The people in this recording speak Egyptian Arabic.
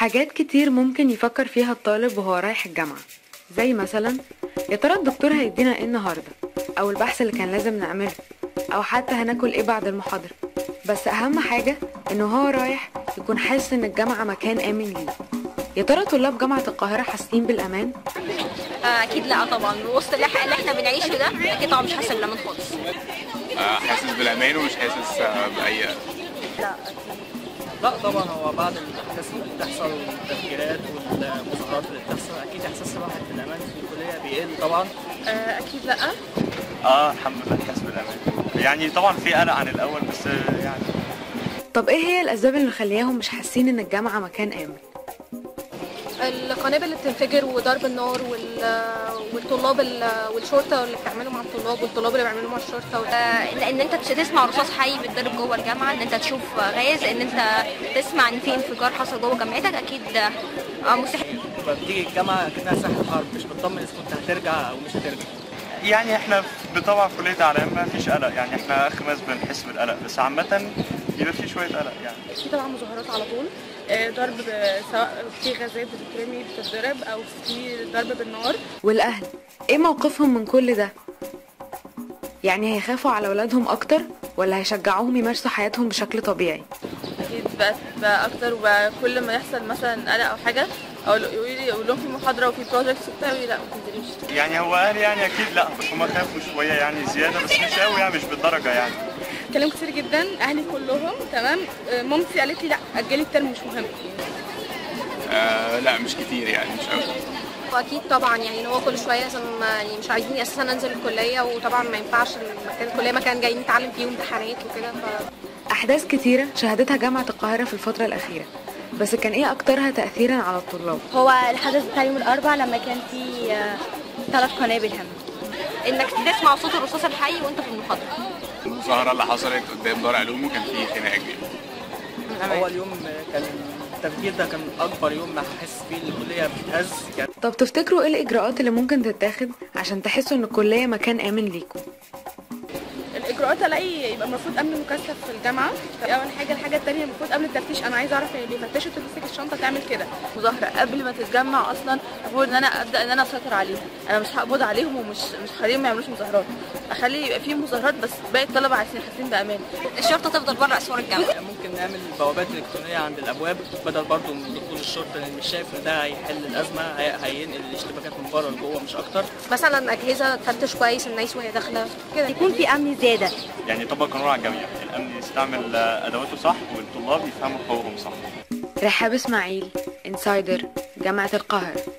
حاجات كتير ممكن يفكر فيها الطالب وهو رايح الجامعة زي مثلا يا ترى الدكتور هيدينا ايه النهاردة او البحث اللي كان لازم نعمله او حتى هناكل ايه بعد المحاضرة بس اهم حاجة انه هو رايح يكون حاسس ان الجامعة مكان امن ليه يا ترى طلاب جامعة القاهرة حاسين بالامان آه، اكيد لا طبعا وسط اللي إح- اللي احنا بنعيشه ده اكيد طبعا مش حاسس بالامان خالص آه، حاسس بالامان ومش حاسس آه، باي لا طبعا هو بعد الاحداث اللي بتحصل والتفجيرات والمظاهرات اللي بتحصل اكيد احساس الواحد بالامان في الكليه بيقل طبعا اكيد لا اه الحمد لله حاسس بالامان يعني طبعا في قلق عن الاول بس آه، يعني طب ايه هي الاسباب اللي مخلياهم مش حاسين ان الجامعة مكان امن القنابل اللي بتنفجر وضرب النار وال... والطلاب ال... والشرطه اللي بتعمله مع الطلاب والطلاب اللي بيعملوه مع الشرطه وال... آه ان انت تسمع رصاص حي بيتضرب جوه الجامعه ان انت تشوف غاز ان انت تسمع ان في انفجار حصل جوه جامعتك اكيد آه مستحيل فبتيجي الجامعه كانها ساحه حرب مش بتطمن اذا كنت هترجع او مش هترجع يعني احنا في- طبعا في كليه اعلام ما فيش قلق يعني احنا خماس بنحس بالقلق بس عامه بيبقى في شويه قلق يعني في طبعا مظاهرات على طول آه، ضرب ب- سواء في غازات بتترمي بتتضرب او في ضرب بالنار والاهل ايه موقفهم من كل ده يعني هيخافوا على اولادهم اكتر ولا هيشجعوهم يمارسوا حياتهم بشكل طبيعي اكيد بقى, بقى اكتر وكل ما يحصل مثلا قلق او حاجه او يقولوا لي يقول لهم في محاضره وفي بروجكتس وبتاع يقولوا لي لا ما تنزليش يعني هو اهلي يعني اكيد لا بس هما خافوا شويه يعني زياده بس مش قوي يعني مش بالدرجه يعني كلام كتير جدا اهلي كلهم تمام آه، مامتي قالت لي لا اجلي الترم مش مهم آه لا مش كتير يعني مش قوي واكيد طبعا يعني ان هو كل شويه لازم يعني مش عايزين اساسا انزل الكليه وطبعا ما ينفعش المكان الكليه مكان جايين نتعلم فيه امتحانات وكده ف احداث كتيرة شهدتها جامعة القاهرة في الفترة الاخيرة بس كان ايه اكترها تأثيرا على الطلاب هو الحدث بتاع يوم الأربع لما كان في آه، ثلاث قنابل هم انك تسمع صوت الرصاص الحي وانت في المحاضره المظاهرة اللي حصلت قدام دار علوم وكان في خناقة كبيرة هو اليوم كان التفجير ده كان اكبر يوم ما حاسس فيه ان الكليه بتتهز كان طب تفتكروا ايه الاجراءات اللي ممكن تتاخد عشان تحسوا ان الكلية مكان امن ليكم الاجراءات الاقي يبقى المفروض امن مكثف في الجامعه دي اول حاجه الحاجه الثانيه المفروض قبل التفتيش انا عايزه اعرف اللي بيفتشوا تمسك الشنطه تعمل كده مظاهره قبل ما تتجمع اصلا المفروض ان انا ابدا ان انا اسيطر عليهم انا مش هقبض عليهم ومش مش هخليهم ما يعملوش مظاهرات اخلي يبقى في مظاهرات بس باقي الطلبه عايزين حاسين بامان الشرطه تفضل بره اسوار الجامعه ممكن نعمل بوابات الكترونيه عند الابواب بدل برضو من دخول الشرطه لان مش شايف ان ده هيحل الازمه هي- هينقل الاشتباكات من بره لجوه مش اكتر مثلا اجهزه تفتش كويس الناس وهي داخله كده يكون في أمن زيادة يعني يطبق قانون على الجميع الامن يستعمل آه، ادواته صح والطلاب يفهموا حقوقهم صح رحاب اسماعيل انسايدر جامعة القاهرة